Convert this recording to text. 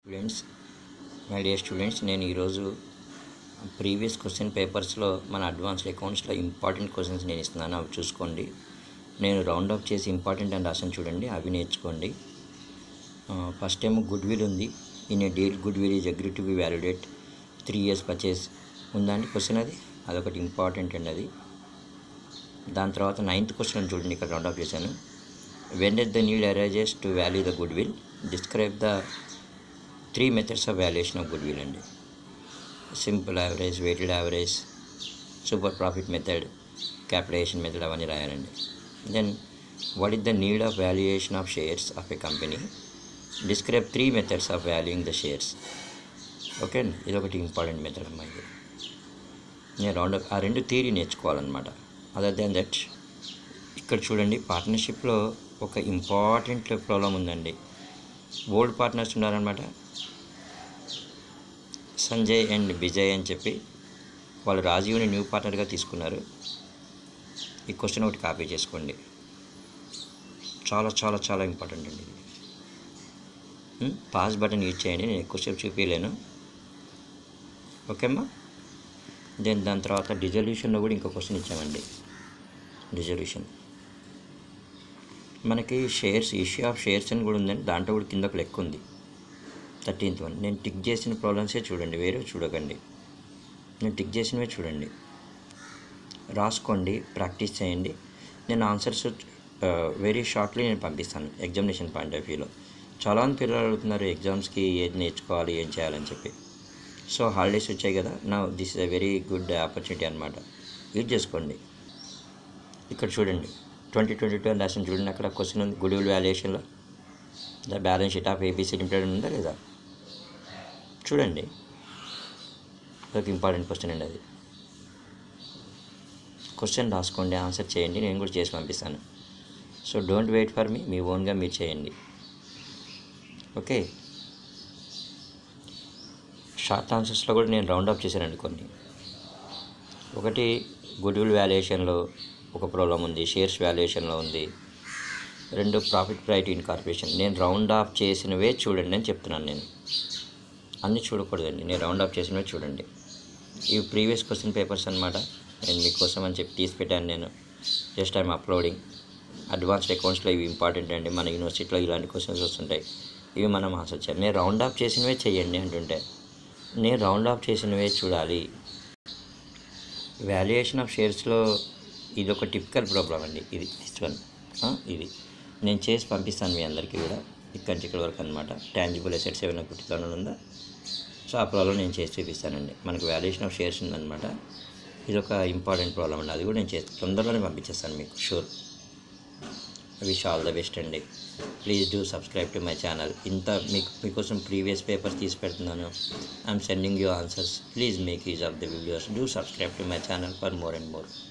students my dear students నేను ఈరోజు previous question పేపర్స్లో మన అడ్వాన్స్డ్ అకౌంట్స్లో ఇంపార్టెంట్ క్వశ్చన్స్ నేను ఇస్తున్నాను అవి చూసుకోండి నేను రౌండ్ అప్ చేసి ఇంపార్టెంట్ అని రాసాను చూడండి అవి నేర్చుకోండి ఫస్ట్ టైం గుడ్ విల్ ఉంది in a deal good will is agree to be validate three years purchase ఉందా అండి క్వశ్చన్ అది అదొకటి ఇంపార్టెంట్ అండి అది దాని తర్వాత నైన్త్ క్వశ్చన్ చూడండి ఇక్కడ రౌండ్ అప్ చేశాను when at the need arises to value the good will describe the three methods of valuation of good will అండి simple average weighted average super profit method capitalization method అవన్నీ రాయాలండి then what is the need of valuation of shares of a company describe three methods of valuing the shares okay అండి ఇది ఒకటి important method అమ్మా ఇది నేను round ఆ రెండు థియరీ నేర్చుకోవాలన్నమాట అదర్ దెన్ దట్ ఇక్కడ చూడండి పార్ట్నర్షిప్లో ఒక ఇంపార్టెంట్ ప్రాబ్లం ఉందండి ఓల్డ్ పార్ట్నర్స్ ఉన్నారనమాట సంజయ్ అండ్ విజయ్ అని చెప్పి వాళ్ళు రాజీవ్ని న్యూ పార్ట్నర్గా తీసుకున్నారు ఈ క్వశ్చన్ ఒకటి కాపీ చేసుకోండి చాలా చాలా చాలా ఇంపార్టెంట్ అండి ఇది పాస్ బటన్ యూజ్ చేయండి నేను ఎక్కువసేపు చూపించలేను ఓకేమ్మా దెన్ దాని తర్వాత డిజల్యూషన్లో కూడా ఇంకో క్వశ్చన్ ఇచ్చామండి డిజల్యూషన్ మనకి షేర్స్ ఇష్యూ ఆఫ్ షేర్స్ అని కూడా ఉందండి దాంట్లో కూడా కింద ఒక లెక్క ఉంది థర్టీన్త్ వన్ నేను టిక్ చేసిన ప్రాబ్లమ్సే చూడండి వేరే చూడకండి నేను టిక్ చేసినవే చూడండి రాసుకోండి ప్రాక్టీస్ చేయండి నేను ఆన్సర్స్ వెరీ షార్ట్లీ నేను పంపిస్తాను ఎగ్జామినేషన్ పాయింట్ ఆఫ్ వ్యూలో చాలామంది పిల్లలు అడుగుతున్నారు ఎగ్జామ్స్కి ఏది నేర్చుకోవాలి ఏం చేయాలని చెప్పి సో హాలిడేస్ వచ్చాయి కదా నా this is a very good opportunity అనమాట యూజ్ చేసుకోండి ఇక్కడ చూడండి ట్వంటీ ట్వంటీ టూ అని రాసిన చూడండి అక్కడ క్వశ్చన్ ఉంది గుడ్ విల్ వాల్యుయేషన్లో the balance sheet of APC limited ఉందా లేదా చూడండి ఒక ఇంపార్టెంట్ క్వశ్చన్ అండి అది క్వశ్చన్ రాసుకోండి ఆన్సర్ చేయండి నేను కూడా చేసి పంపిస్తాను so don't wait for me మీ ఓన్గా మీరు చేయండి ఓకే షార్ట్ ఆన్సర్స్లో కూడా నేను రౌండ్ అప్ చేశానండి కొన్ని ఒకటి గుడ్ విల్ వాల్యుయేషన్లో ఒక ప్రాబ్లం ఉంది షేర్స్ వాల్యుయేషన్లో ఉంది రెండు ప్రాఫిట్ ప్రైట్ ఇన్ కార్పొరేషన్ నేను రౌండ్ ఆఫ్ చేసినవే చూడండి అని చెప్తున్నాను నేను అన్నీ చూడకూడదండి నేను రౌండ్ ఆఫ్ చేసినవే చూడండి ఇవి ప్రీవియస్ క్వశ్చన్ పేపర్స్ అనమాట నేను మీకోసం అని చెప్పి తీసి పెట్టాను నేను జస్ట్ ఐమ్ అప్లోడింగ్ అడ్వాన్స్డ్ అకౌంట్స్లో ఇవి ఇంపార్టెంట్ అండి మన యూనివర్సిటీలో ఇలాంటి క్వశ్చన్స్ వస్తుంటాయి ఇవి మనం ఆన్సర్ చేయాలి నేను రౌండ్ ఆఫ్ చేసినవే చేయండి అంటుంటే నేను రౌండ్ ఆఫ్ చేసినవే చూడాలి వాల్యుయేషన్ ఆఫ్ షేర్స్లో ఇది ఒక టిపికల్ ప్రాబ్లం అండి ఇది దిస్ వన్ ఇది నేను చేసి పంపిస్తాను మీ అందరికీ కూడా ఇక్కడి నుంచి ఇక్కడ వరకు అనమాట ట్యాంజిబుల్ అసెట్స్ ఏమైనా గుర్తులో ఉందా సో ఆ ప్రాబ్లం నేను చేసి చూపిస్తానండి మనకు వాల్యుయేషన్ ఆఫ్ షేర్స్ ఉందన్నమాట ఇది ఒక ఇంపార్టెంట్ ప్రాబ్లం అండి అది కూడా నేను చేస్తాను తొందరలోనే పంపించేస్తాను మీకు sure wish all the best అండి please do subscribe to my channel ఇంత మీకు మీకోసం ప్రీవియస్ పేపర్స్ తీసి పెడుతున్నాను I'm sending you answers please make use of the videos do subscribe to my channel for more and more